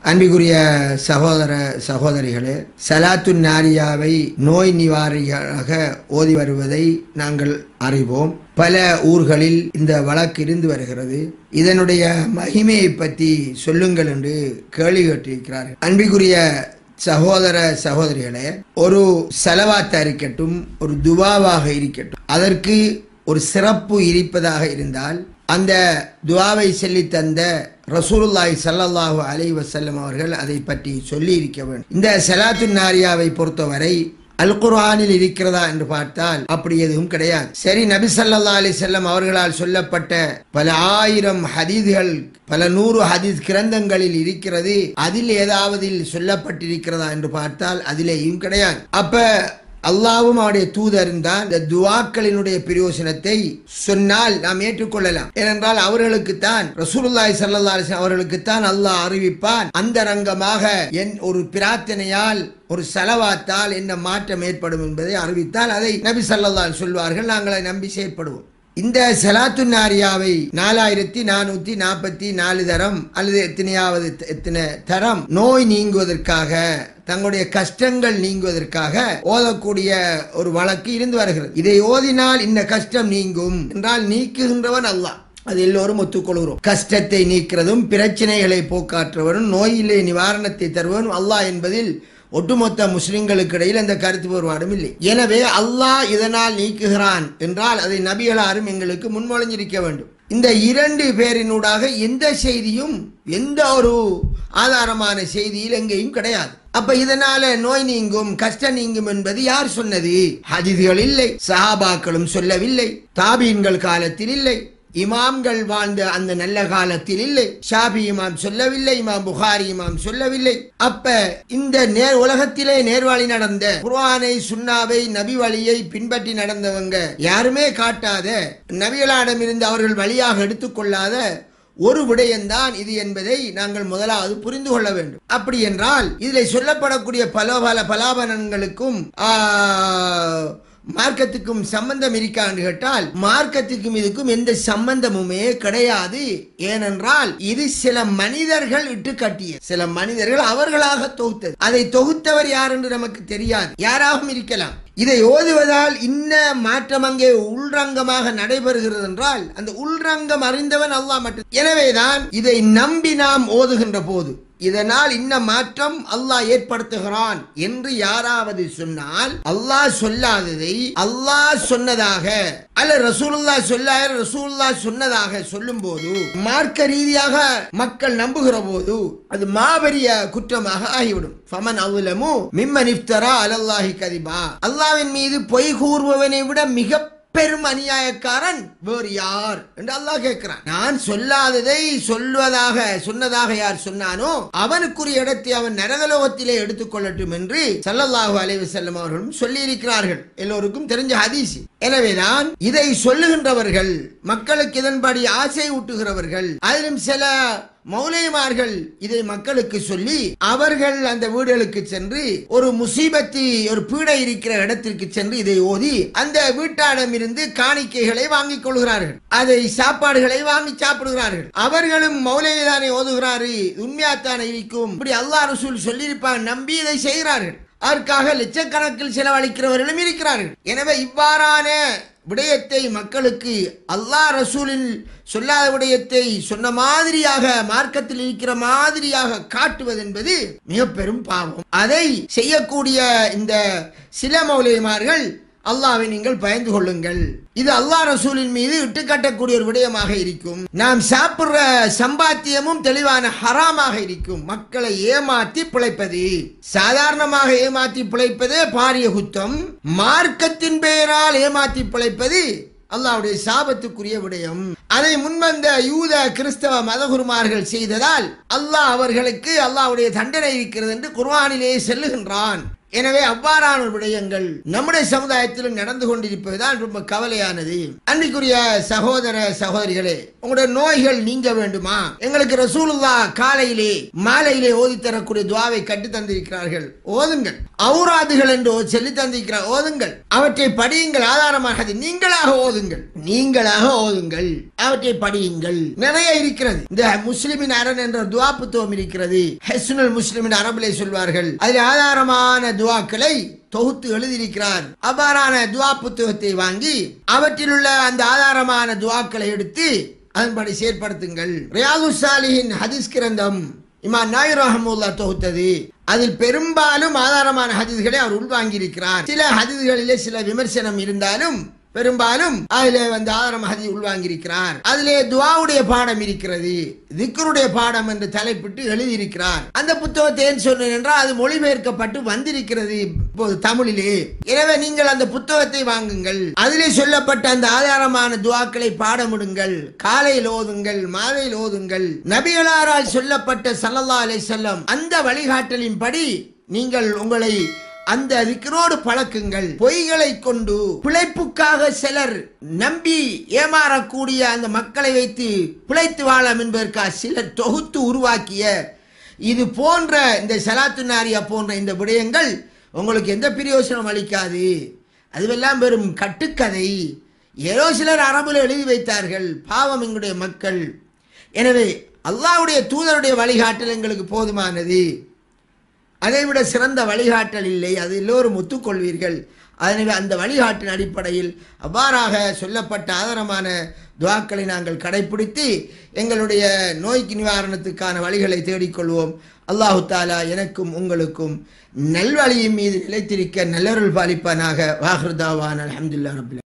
அன்பிக்குரிய சகோதர சகோதரிகளே சலாத்து நாரியாவை நோய் நிவாரியாக ஓதி வருவதை நாங்கள் அறிவோம் பல ஊர்களில் இந்த வழக்கு இருந்து வருகிறது இதனுடைய மகிமையை பற்றி சொல்லுங்கள் என்று கேள்வி கேட்டிருக்கிறார்கள் அன்பிக்குரிய சகோதர சகோதரிகளே ஒரு செலவாத்தா இருக்கட்டும் ஒரு துவாவாக இருக்கட்டும் அதற்கு ஒரு சிறப்பு இருப்பதாக இருந்தால் அந்த துவாவை சொல்லி தந்த ரசூலுல்லாஹி ஸல்லல்லாஹு அலைஹி வஸல்லம் அவர்கள் அதை பற்றி சொல்லி இருக்க வேண்டும் இந்த சலாத்து நாரியாவை பொறுத்தவரை அல் குர்ஆனில் இருக்கிறதா என்று பார்த்தால் அப்படி எதுவும் கிடையாது சரி நபி ஸல்லல்லாஹு அலைஹி வஸல்லம் அவர்களால் சொல்லப்பட்ட பல ஆயிரம் ஹதீதுகள் பல நூறு ஹதீஸ் கிரந்தங்களில் இருக்கிறது அதில் ஏதாவது சொல்லப்பட்டிருக்கிறதா என்று பார்த்தால் அதிலேயும் கிடையாது அப்ப அல்லாவும் அவருடைய தூதர் தான் இந்த துவாக்களினுடைய பிரயோசனத்தை சொன்னால் நாம் ஏற்றுக்கொள்ளலாம் ஏனென்றால் அவர்களுக்குத்தான் ரசூலுல்லாஹி ஸல்லல்லாஹு அலைஹி வஸல்லம் அவர்களுக்குத்தான் அல்லாஹ் அறிவிப்பான் அந்த ரங்கமாக என் ஒரு பிரார்த்தனையால் ஒரு செலவாத்தால் என்ன மாற்றம் ஏற்படும் என்பதை அறிவித்தால் அதை நபி ஸல்லல்லாஹு சொல்வார்கள் நாங்கள் அதை நம்பி செயற்படுவோம் இந்த செலாத்து நாரியாவை நாலாயிரத்தி நானூத்தி நாற்பத்தி நாலு தரம் அல்லது எத்தனையாவது எத்தனை தரம் நோய் நீங்குவதற்காக தங்களுடைய கஷ்டங்கள் நீங்குவதற்காக ஓதக்கூடிய ஒரு வழக்கு இருந்து வருகிறது இதை ஓதினால் இந்த கஷ்டம் நீங்கும் என்றால் நீக்குகின்றவன் அல்லாஹ் அது எல்லோரும் ஒத்துக்கொள்கிறோம் கஷ்டத்தை நீக்கிறதும் பிரச்சனைகளை போக்காற்றுவனும் நோயிலே நிவாரணத்தை தருவனும் அல்லாஹ் என்பதில் ஒட்டுமொத்த முஸ்லிம்களுக்கு இடையில் அந்த கருத்து வேறுபாடும் இல்லை எனவே அல்லாஹ் இதனால் நீக்குகிறான் என்றால் அதை நபிகளாரும் எங்களுக்கு முன்மொழிஞ்சிருக்க வேண்டும் இந்த இரண்டு பேரினூடாக எந்த செய்தியும் எந்த ஒரு ஆதாரமான செய்தியில் எங்கேயும் கிடையாது அப்ப இதனால நோய் நீங்கும் கஷ்டம் நீங்கும் என்பது யார் சொன்னது ஹதீதுகள் இல்லை சஹாபாக்களும் சொல்லவில்லை தாபீன்கள் காலத்தில் இல்லை இமாம்கள் வாழ்ந்த அந்த நல்ல காலத்தில் இல்லை ஷாபி இமாம் சொல்லவில்லை இமாம் புகாரி இமாம் சொல்லவில்லை அப்ப இந்த நேர் உலகத்திலே நேர்வாளி நடந்த குர்ஆனை சுன்னாவை நபி வழியை பின்பற்றி நடந்தவங்க யாருமே காட்டாத நபிகளாடமிருந்து அவர்கள் வழியாக எடுத்துக்கொள்ளாத ஒரு விடயம்தான் இது என்பதை நாங்கள் முதலாவது புரிந்து கொள்ள வேண்டும் அப்படி என்றால் இதில் சொல்லப்படக்கூடிய பல பல பலாபனங்களுக்கும் மார்க்கத்துக்கும் சம்பந்தம் இருக்கான்னு கேட்டால் மார்க்கத்துக்கும் இதுக்கும் எந்த சம்பந்தமுமே கிடையாது ஏனென்றால் இது சில மனிதர்கள் இட்டு கட்டிய சில மனிதர்கள் அவர்களாக தொகுத்தது அதை தொகுத்தவர் யார் என்று நமக்கு தெரியாது யாராகவும் இருக்கலாம் இதை ஓதுவதால் இன்ன மாற்றம் அங்கே உள்ரங்கமாக நடைபெறுகிறது என்றால் அந்த உள்ரங்கம் அறிந்தவன் அல்லாஹ் மட்டும் எனவேதான் இதை நம்பி நாம் ஓதுகின்ற போது இதனால் இன்ன மாற்றம் அல்லாஹ் ஏற்படுத்துகிறான் என்று யாராவது சொன்னால் அல்லாஹ் சொல்லாததை அல்லாஹ் சொன்னதாக அல்ல ரசூலுல்லா சொல்லாத ரசூலுல்லா சொன்னதாக சொல்லும் போது மார்க்க ரீதியாக மக்கள் நம்புகிற போது அது மாபெரிய குற்றமாக ஆகிவிடும் ஃபமன் அவுலமு மிம்மன் இஃப்தரா அலல்லாஹி கதிபா அல்லாவின் மீது பொய் கூறுபவனை விட மிக பெரும் அநியாயக்காரன் வேறு யார் என்று அல்லாஹ் கேட்கிறான் நான் சொல்லாததை சொல்வதாக சொன்னதாக யார் சொன்னானோ அவனுக்குரிய இடத்தை அவன் நரகலோகத்திலே எடுத்துக்கொள்ளட்டும் என்று சல்லல்லாஹு அலைஹி செல்லம் அவர்களும் சொல்லி இருக்கிறார்கள் எல்லோருக்கும் தெரிஞ்ச ஹதீஸ் எனவேதான் இதை சொல்லுகின்றவர்கள் மக்களுக்கு இதன்படி ஆசை ஊட்டுகிறவர்கள் அதிலும் சில மௌலிமார்கள் இதை மக்களுக்கு சொல்லி அவர்கள் அந்த வீடுகளுக்கு சென்று ஒரு முசீபத்தி ஒரு பீடை இருக்கிற இடத்திற்கு சென்று இதை ஓதி அந்த வீட்டாடம் இருந்து காணிக்கைகளை வாங்கிக் கொள்கிறார்கள் அதை சாப்பாடுகளை வாங்கி சாப்பிடுகிறார்கள் அவர்களும் மௌலிதானே ஓதுகிறாரு உண்மையாத்தானே இருக்கும் இப்படி அல்லாஹ் ரசூல் சொல்லியிருப்பாங்க நம்பி இதை செய்கிறார்கள் அதற்காக லட்சக்கணக்கில் செலவழிக்கிறவர்களும் இருக்கிறார்கள் எனவே இவ்வாறான விடயத்தை மக்களுக்கு அல்லாஹ் ரசூலில் சொல்லாத விடயத்தை சொன்ன மாதிரியாக மார்க்கத்தில் இருக்கிற மாதிரியாக காட்டுவது என்பது மிக பெரும் பாவம் அதை செய்யக்கூடிய இந்த சில மௌலியமார்கள் அல்லாவை நீங்கள் பயந்து கொள்ளுங்கள் இது அல்லாஹ் ரசூலின் மீது இட்டுக்கட்டக்கூடிய ஒரு விடயமாக இருக்கும் நாம் சாப்பிடுற சம்பாத்தியமும் தெளிவான ஹராமாக இருக்கும் மக்களை ஏமாத்தி பிழைப்பது சாதாரணமாக ஏமாத்தி பிழைப்பது பாரிய குத்தம் மார்க்கத்தின் பெயரால் ஏமாத்தி பிழைப்பது அல்லாவுடைய சாபத்துக்குரிய விடயம் அதை முன்வந்த யூத கிறிஸ்தவ மதகுருமார்கள் செய்ததால் அல்லாஹ் அவர்களுக்கு அல்லாவுடைய தண்டனை இருக்கிறது என்று குர்ஆனிலே செல்லுகின்றான் எனவே அவ்வாறான விடயங்கள் நம்முடைய சமுதாயத்திலும் நடந்து கொண்டிருப்பதுதான் ரொம்ப கவலையானது அன்றைக்குரிய சகோதர சகோதரிகளே உங்களுடைய நோய்கள் நீங்க வேண்டுமா எங்களுக்கு ரசூலுல்லா காலையிலே மாலையிலே ஓதி தரக்கூடிய துவாவை கட்டு தந்திருக்கிறார்கள் ஓதுங்கள் ஔராதுகள் என்று சொல்லி தந்திருக்கிறார் ஓதுங்கள் அவற்றை படியுங்கள் ஆதாரமாக அது நீங்களாக ஓதுங்கள் நீங்களாக ஓதுங்கள் அவற்றை படியுங்கள் நிறைய இருக்கிறது இந்த முஸ்லிமின் அரண் என்ற துவா புத்தகம் இருக்கிறது ஹெஸ்னுல் முஸ்லிமின் அரபிலே சொல்வார்கள் அதில் ஆதாரமான துவாக்களை தொகுத்து எழுதியிருக்கிறார் அவ்வாறான துவா புத்தகத்தை வாங்கி அவற்றில் உள்ள அந்த ஆதாரமான துவாக்களை எடுத்து அதன்படி செயற்படுத்துங்கள் ரியாது சாலிஹின் ஹதீஸ் கிரந்தம் இமா நாயிர் ரஹமுல்லா தொகுத்தது அதில் பெரும்பாலும் ஆதாரமான ஹதீஸ்களை அவர் உள்வாங்கியிருக்கிறார் சில ஹதீஸ்களிலே சில விமர்சனம் இருந்தாலும் பெரும்பாலும் அதிலே வந்து ஆதாரம் ஹதி உள்வாங்கியிருக்கிறார் அதிலே துவாவுடைய பாடம் இருக்கிறது திக்கருடைய பாடம் என்று தலைப்பிட்டு எழுதியிருக்கிறார் அந்த புத்தகத்தை ஏன் சொன்னேன் என்றால் அது மொழிபெயர்க்கப்பட்டு வந்திருக்கிறது இப்போது தமிழிலே எனவே நீங்கள் அந்த புத்தகத்தை வாங்குங்கள் அதிலே சொல்லப்பட்ட அந்த ஆதாரமான துவாக்களை பாடமிடுங்கள் காலையில் ஓதுங்கள் மாலையில் ஓதுங்கள் நபிகளாரால் சொல்லப்பட்ட சல்லல்லா அலை செல்லம் அந்த வழிகாட்டலின்படி நீங்கள் உங்களை அந்த திக்கரோடு பழக்குங்கள் பொய்களை கொண்டு பிழைப்புக்காக சிலர் நம்பி ஏமாறக்கூடிய அந்த மக்களை வைத்து பிழைத்து வாழலாம் என்பதற்காக சிலர் தொகுத்து உருவாக்கிய இது போன்ற இந்த சலாத்து நாரியா போன்ற இந்த விடயங்கள் உங்களுக்கு எந்த பிரயோசனம் அளிக்காது அதுவெல்லாம் வெறும் கட்டுக்கதை ஏதோ சிலர் அரபுல எழுதி வைத்தார்கள் பாவம் எங்களுடைய மக்கள் எனவே அல்லாவுடைய தூதருடைய வழிகாட்டல் எங்களுக்கு போதுமானது அதைவிட சிறந்த வழிகாட்டல் இல்லை அது எல்லோரும் ஒத்துக்கொள்வீர்கள் எனவே அந்த வழிகாட்டின் அடிப்படையில் அவ்வாறாக சொல்லப்பட்ட ஆதாரமான துவாக்களை நாங்கள் கடைபிடித்து எங்களுடைய நோய்க்கு நிவாரணத்துக்கான வழிகளை தேடிக்கொள்வோம் அல்லாஹு தாலா எனக்கும் உங்களுக்கும் நல்வழியின் மீது நிலைத்திருக்க நல்லருள் பாலிப்பானாக வாஹ்ருதாவான் அலமதுல்லா ரபுல்லா